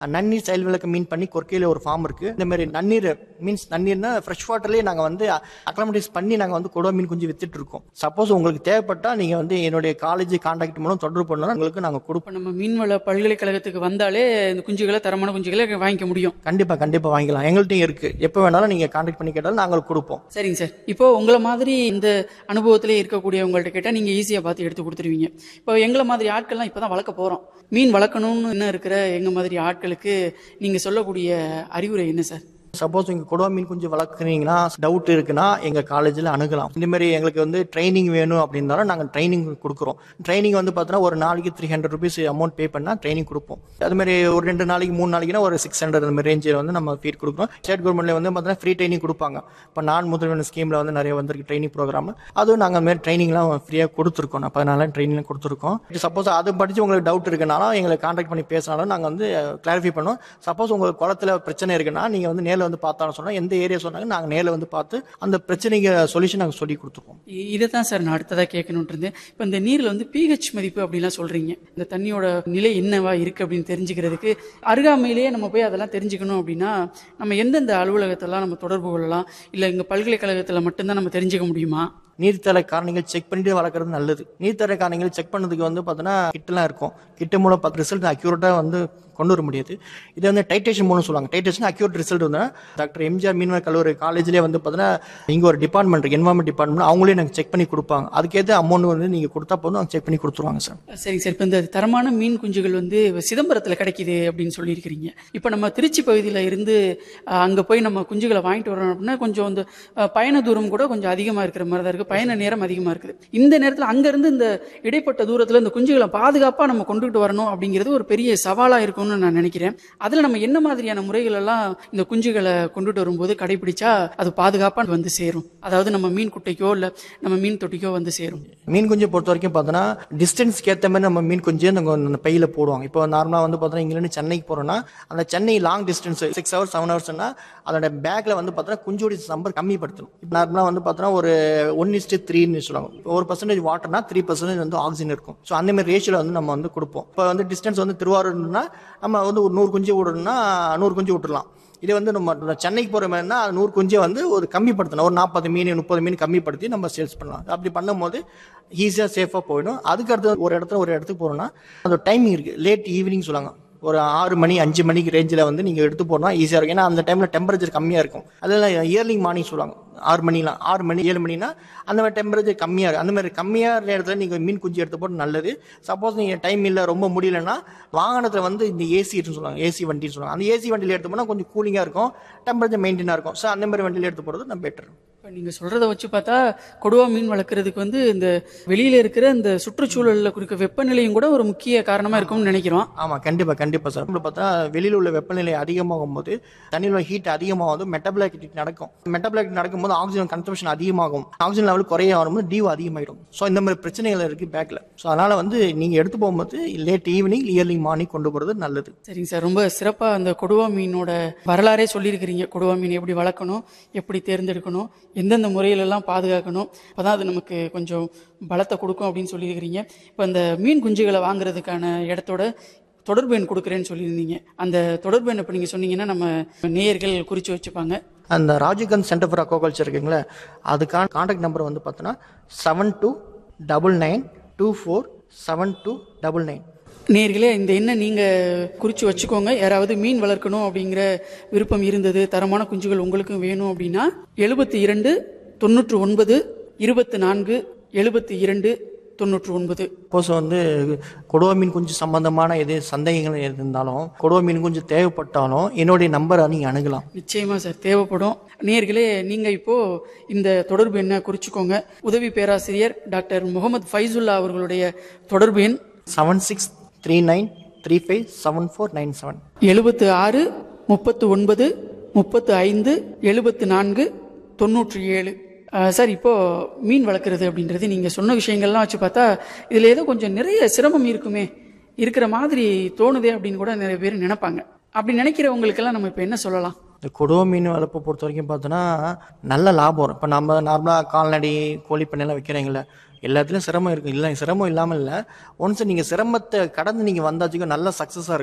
நன்னீர் செயல் விளக்க மீன் பண்ணி கொர்க்கையில் ஒரு ஃபார்ம் இருக்கு இந்த மாதிரி நன்னீர் மீன்ஸ் நன்னீர்னா ஃப்ரெஷ் வாட்டர்லேயே நாங்கள் வந்து அக்லமடைஸ் பண்ணி நாங்கள் வந்து கொடுவா மீன் குஞ்சு வித்துட்டு இருக்கோம் சப்போஸ் உங்களுக்கு தேவைப்பட்டா நீங்கள் வந்து என்னுடைய காலேஜ் கான்டாக்ட் மூலம் தொடர்பு பண்ணலாம் உங்களுக்கு நாங்கள் கொடுப்போம் இப்போ நம்ம மீன்வள பல்கலைக்கழகத்துக்கு வந்தாலே இந்த குஞ்சுகளை தரமான குஞ்சுகளை வாங்கிக்க முடியும் கண்டிப்பாக கண்டிப்பாக வாங்கிக்கலாம் எங்கள்கிட்டயும் இருக்கு எப்போ வேணாலும் நீங்கள் கான்டாக்ட் பண்ணி கேட்டாலும் நாங்கள் கொடுப்போம் சரிங்க சார் இப்போ உங்களை மாதிரி இந்த அனுபவத்திலே இருக்கக்கூடியவங்கள்ட்ட கேட்டால் நீங்கள் ஈஸியாக பார்த்து எடுத்து கொடுத்துருவீங்க இப்போ எங்களை மாதிரி ஆட்கள்லாம் இப்போ தான் வளர்க்க போகிறோம் மீன் வளர்க்கணும்னு இன்னும் இருக்கிற எங்கள் மாதிரி ஆட்களுக்கு நீங்கள் சொல்லக்கூடிய அறிவுரை என்ன சார் சப்போஸ் இங்க கொடுவா மீன் குஞ்சு வளர்க்குறீங்கன்னா டவுட் இருக்குன்னா எங்க காலேஜில் அணுகலாம் இந்த மாதிரி எங்களுக்கு வந்து ட்ரைனிங் வேணும் அப்படின்னாலும் நாங்கள் ட்ரைனிங் கொடுக்குறோம் ட்ரைனிங் வந்து பார்த்தோன்னா ஒரு நாளைக்கு three hundred rupees amount pay பண்ணால் ட்ரைனிங் கொடுப்போம் அது மாதிரி ஒரு ரெண்டு நாளைக்கு மூணு நாளைக்குனா ஒரு சிக்ஸ் ஹண்ட்ரட் அந்த மாதிரி ரேஞ்சில் வந்து நம்ம ஃபீட் கொடுக்குறோம் ஸ்டேட் கவர்மெண்ட்ல வந்து பார்த்தீங்கன்னா ஃப்ரீ ட்ரைனிங் கொடுப்பாங்க இப்போ நான் முதல்வன் ஸ்கீமில் வந்து நிறைய வந்திருக்கு ட்ரைனிங் ப்ரோக்ராம் அதுவும் நாங்கள் அந்த மாதிரி ட்ரைனிங்லாம் ஃப்ரீயாக கொடுத்துருக்கோம் நான் பதினாலு ட்ரைனிங் கொடுத்துருக்கோம் சப்போஸ் அது படிச்சு உங்களுக்கு டவுட் இருக்குனாலும் எங்களை கான்டாக்ட் பண்ணி பேசினாலும் நாங்கள் வந்து கிளாரிஃபை பண்ணுவோம் சப்போஸ் உங்களுக்கு குளத்துல பிரச்சனை இருக்குன்னா நீங்கள் வந்து நேரில் வந்து பார்த்தாலும் சொன்னால் எந்த ஏரியா சொன்னாங்க நாங்கள் நேரில் வந்து பார்த்து அந்த பிரச்சனைக்கு சொல்யூஷன் நாங்கள் சொல்லி கொடுத்துருவோம் இதை தான் சார் நான் அடுத்ததாக கேட்கணுன்ட்டு இருந்தேன் இப்போ இந்த நீரில் வந்து பிஹெச் மதிப்பு அப்படிலாம் சொல்கிறீங்க இந்த தண்ணியோட நிலை என்னவா இருக்குது அப்படின்னு தெரிஞ்சுக்கிறதுக்கு அருகாமையிலேயே நம்ம போய் அதெல்லாம் தெரிஞ்சுக்கணும் அப்படின்னா நம்ம எந்தெந்த அலுவலகத்தெல்லாம் நம்ம தொடர்பு கொள்ளலாம் இல்லை இங்கே பல்கலைக்கழகத்தில் மட்டும்தான் நம்ம தெரிஞ்சுக்க முடியுமா நீர்த்தர காரணிகள் செக் பண்ணிட்டு வளர்க்குறது நல்லது நீர்த்தர காரணிகள் செக் பண்ணதுக்கு வந்து பார்த்தோன்னா கிட்டலாம் இருக்கும் கிட்ட மூலம் பத்து ரிசல்ட் அக்யூரேட்டாக வந்து கொண்டு வர முடியாது இது வந்து டைட்டேஷன் மூலம் சொல்லுவாங்க டைட்டேஷன் அக்யூரேட் ரிசல்ட் வந்து டாக்டர் எம்ஜிஆர் மீன்வள கல்லூரி காலேஜ்லேயே வந்து பார்த்தோன்னா இங்கே ஒரு டிபார்ட்மெண்ட் இருக்கு என்வாரன்மெண்ட் டிபார்ட்மெண்ட் அவங்களே நாங்கள் செக் பண்ணி கொடுப்பாங்க அதுக்கேற்ற அமௌண்ட் வந்து நீங்கள் கொடுத்தா போதும் அவங்க செக் பண்ணி கொடுத்துருவாங்க சார் சரிங்க சார் இப்போ இந்த தரமான மீன் குஞ்சுகள் வந்து சிதம்பரத்தில் கிடைக்குது அப்படின்னு சொல்லியிருக்கிறீங்க இப்போ நம்ம திருச்சி பகுதியில் இருந்து அங்கே போய் நம்ம குஞ்சுகளை வாங்கிட்டு வரோம் அப்படின்னா கொஞ்சம் இந்த அஹ், பயண தூரம் கூட கொஞ்சம் அதிகமாக இருக்கிற மாதிரி தான் இருக்குது பயண நேரம் அதிகமாக இருக்குது இந்த நேரத்தில் அங்கேருந்து இந்த இடைப்பட்ட தூரத்தில் இந்த குஞ்சுகளை பாதுகாப்பாக நம்ம கொண்டுகிட்டு வரணும் அப்படிங்கிறது ஒரு பெரிய சவாலாக இருக்கும்னு நான் நினைக்கிறேன் அதில் நம்ம என்ன மாதிரியான முறைகள் எல்லாம் இந்த குஞ்சுகளை கொண்டுட்டு வரும்போது கடைபிடிச்சா அது பாதுகாப்பாக வந்து சேரும் அதாவது நம்ம மீன் குட்டைக்கோ இல்லை நம்ம மீன் தொட்டிக்கோ வந்து சேரும் மீன் குஞ்சு பொறுத்த வரைக்கும் பார்த்தோன்னா டிஸ்டன்ஸ்க்கு ஏற்ற மாதிரி நம்ம மீன் குஞ்சு அந்த அந்த பையில போடுவாங்க இப்போ நார்மலாக வந்து பார்த்தோன்னா இங்கிருந்து சென்னைக்கு போகிறோம்னா அந்த Chennai long distance six hours seven ஹவர்ஸ்னா அதோட பேக்கில் வந்து பார்த்தோன்னா குஞ்சோடைய நம்பர் கம்மிப்படுத்தணும் இப்போ நார்மலாக வந்து பார்த்தோன்னா ஒரு ஒன் இஸ்டு த்ரீன்னு சொல்லுவாங்க ஒரு பர்சன்டேஜ் வாட்டர்னா த்ரீ பர்சன்டேஜ் வந்து ஆக்சிஜன் இருக்கும் ஸோ அந்த மாதிரி ரேஷியோவில் வந்து நம்ம வந்து கொடுப்போம் இப்போ வந்து டிஸ்டன்ஸ் வந்து திருவாரூர்னா நம்ம வந்து ஒரு நூறு குஞ்சு விடணும்னா நூறு குஞ்சு விட்டுறலாம் இது வந்து நம்ம சென்னைக்கு போகிற மாதிரினா அது நூறு குஞ்சை வந்து ஒரு கம்மிப்படுத்தணும் ஒரு நாற்பது மீன் முப்பது மீன் கம்மிப்படுத்தி நம்ம சேல்ஸ் பண்ணலாம் அப்படி பண்ணும்போது ஈஸியாக சேஃபாக போயிடும் அதுக்கு அடுத்து ஒரு இடத்துல ஒரு இடத்துக்கு போகிறோம்னா அந்த டைமிங் இருக்குது லேட் ஈவினிங் சொல்லுவாங்க ஒரு ஆறு மணி அஞ்சு மணிக்கு ரேஞ்சில் வந்து நீங்கள் எடுத்து போனால் ஈஸியாக இருக்கும் ஏன்னா அந்த டைமில் டெம்பரேச்சர் கம்மியாக இருக்கும் அதெல்லாம் இயர்லிங் மார்னிங் சொல்லுவாங்க ஆறு மணிலாம் ஆறு மணி ஏழு மணினா அந்த மாதிரி டெம்பரேச்சர் கம்மியாக இருக்கும் அந்த மாதிரி கம்மியாக நேரத்தில் நீங்கள் மீன் குஞ்சு எடுத்து போட்டு நல்லது சப்போஸ் நீங்கள் டைம் இல்லை ரொம்ப முடியலன்னா வாகனத்தில் வந்து இந்த ஏசி இருக்குன்னு சொல்லுவாங்க ஏசி வண்டின்னு சொல்லுவாங்க அந்த ஏசி வண்டியில் எடுத்து போனால் கொஞ்சம் கூலிங்காக இருக்கும் டெம்பரேச்சர் மெயின்டைனாக இருக்கும் ஸோ அந்த மாதிரி வண்டியில் எடுத்து போகிறது நம்ம பெட்டர் இப்போ நீங்கள் சொல்கிறத வச்சு பார்த்தா கொடுவா மீன் வளர்க்குறதுக்கு வந்து இந்த வெளியில் இருக்கிற இந்த சுற்றுச்சூழலில் குறிக்க வெப்பநிலையும் கூட ஒரு முக்கிய காரணமாக இருக்கும்னு நினைக்கிறோம் ஆமாம் கண்டிப்பாக கண்டிப்பாக சார் இப்போ பார்த்தா வெளியில் உள்ள வெப்பநிலை அதிகமாகும் போது தண்ணியில் உள்ள ஹீட் அதிகமாகும் மெட்டபிளாக் நடக்கும் மெட்டபிளாக் நடக்கும்போது ஆக்சிஜன் கன்சம்ஷன் அதிகமாகும் ஆக்சிஜன் லெவல் குறைய வரும்போது டியூ அதிகமாயிடும் ஸோ இந்த மாதிரி பிரச்சனைகள் இருக்குது பேக்கில் ஸோ அதனால் வந்து நீங்கள் எடுத்து போகும்போது லேட் ஈவினிங் இயர்லி மார்னிங் கொண்டு போகிறது நல்லது சரிங்க சார் ரொம்ப சிறப்பாக அந்த கொடுவா மீனோட வரலாறே சொல்லியிருக்கிறீங்க கொடுவா மீன் எப்படி வளர்க்கணும் எப்படி தேர்ந்தெடுக்கணும் எந்தெந்த முறையிலெல்லாம் பாதுகாக்கணும் அப்போ தான் அது நமக்கு கொஞ்சம் பலத்தை கொடுக்கும் அப்படின்னு சொல்லியிருக்கிறீங்க இப்போ அந்த மீன் குஞ்சுகளை வாங்குறதுக்கான இடத்தோட தொடர்பு எண் கொடுக்குறேன்னு சொல்லியிருந்தீங்க அந்த தொடர்பு எண் இப்போ நீங்கள் சொன்னீங்கன்னா நம்ம நேயர்கள் குறித்து வச்சுப்பாங்க அந்த ராஜீவ்காந்த் சென்டர் ஃபார் அக்வாகல்ச்சர் இருக்குங்களே அதுக்கான காண்டாக்ட் நம்பர் வந்து பார்த்தோன்னா seven two double nine two four seven two double nine நேர்களே இந்த எண்ணை நீங்கள் குறித்து வச்சுக்கோங்க யாராவது மீன் வளர்க்கணும் அப்படிங்கிற விருப்பம் இருந்தது தரமான குஞ்சுகள் உங்களுக்கும் வேணும் அப்படின்னா எழுபத்தி இரண்டு தொண்ணூற்று ஒன்பது இருபத்தி நான்கு எழுபத்தி இரண்டு தொண்ணூற்று ஒன்பது சப்போஸ் வந்து கொடுவா மீன் குஞ்சு சம்பந்தமான எது சந்தேகங்கள் இருந்தாலும் கொடுவா மீன் குஞ்சு தேவைப்பட்டாலும் என்னுடைய நம்பரை நீங்கள் அணுகலாம் நிச்சயமா சார் தேவைப்படும் நேர்களே நீங்க இப்போ இந்த தொடர்பு எண்ணை குறிச்சுக்கோங்க உதவி பேராசிரியர் டாக்டர் முகமது ஃபைசுல்லா அவர்களுடைய தொடர்பு எண் seven six three nine three five seven four nine seven எழுபத்து ஆறு முப்பத்து ஒன்பது முப்பத்து ஐந்து எழுபத்து நான்கு தொண்ணூற்றி ஏழு அஹ், சார் இப்போ மீன் வளர்க்குறது அப்படின்றது நீங்க சொன்ன விஷயங்கள்லாம் வச்சு பார்த்தா இதுல ஏதோ கொஞ்சம் நிறைய சிரமம் இருக்குமே இருக்கிற மாதிரி தோணுதே அப்படின்னு கூட நிறைய பேர் நினைப்பாங்க அப்படி நினைக்கிறவங்களுக்கெல்லாம் நம்ம இப்போ என்ன சொல்லலாம் இந்த கொடுவா மீன் வளர்ப்பை பொறுத்த வரைக்கும் பார்த்தோன்னா நல்ல லாபம் வரும் இப்போ நம்ம நார்மலாக கால்நடை கோழி பண்ணையெல்லாம் வைக்கிறீங்களே எல்லாத்துலேயும் சிரமம் இருக்குது இல்லை சிரமம் இல்லாமல் இல்லை ஒன்ஸ் நீங்கள் சிரமத்தை கடந்து நீங்கள் வந்தாச்சுக்கோ நல்ல சக்ஸஸாக இருக்கலாம்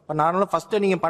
இப்போ நார்மலாக ஃபஸ்ட்டு நீங்கள்